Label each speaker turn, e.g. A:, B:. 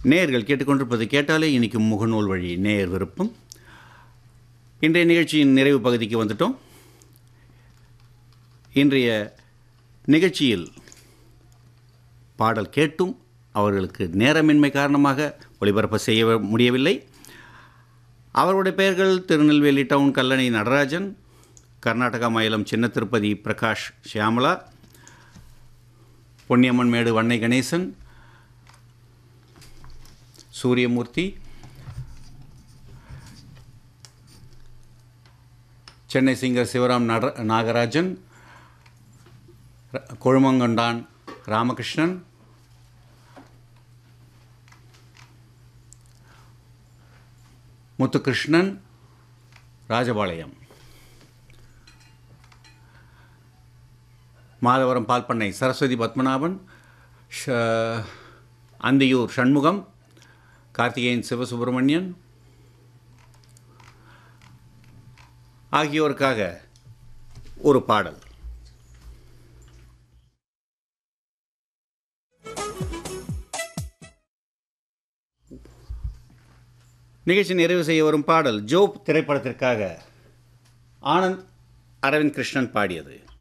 A: நேயர்கள் கேட்டுக்கொண்டிருப்பது கேட்டாலே இனிக்கும் முகநூல் வழி நேயர் விருப்பம் இன்றைய நிகழ்ச்சியின் நிறைவு பகுதிக்கு வந்துட்டோம் இன்றைய நிகழ்ச்சியில் பாடல் கேட்டும் அவர்களுக்கு நேரமின்மை காரணமாக ஒளிபரப்பு செய்ய முடியவில்லை அவருடைய பெயர்கள் திருநெல்வேலி டவுன் கல்லணை நடராஜன் கர்நாடகா மாநிலம் சின்ன திருப்பதி பிரகாஷ் ஷியாமலா பொன்னியம்மன் மேடு வன்னை கணேசன் சூரியமூர்த்தி சென்னை சிங்கர் சிவராம் நட நாகராஜன் ர- கொழுமங்கொண்டான் ராமகிருஷ்ணன் முத்துகிருஷ்ணன் ராஜபாளையம் மாதவரம் பால்பண்ணை சரஸ்வதி பத்மநாபன் ஷ அந்தியூர் சண்முகம் கார்த்திகேயன் சிவசுப்பிரமணியன் ஆகியோருக்காக ஒரு பாடல் நிகழ்ச்சி நிறைவு செய்ய வரும் பாடல் ஜோப் திரைப்படத்திற்காக ஆனந்த் அரவிந்த் கிருஷ்ணன் பாடியது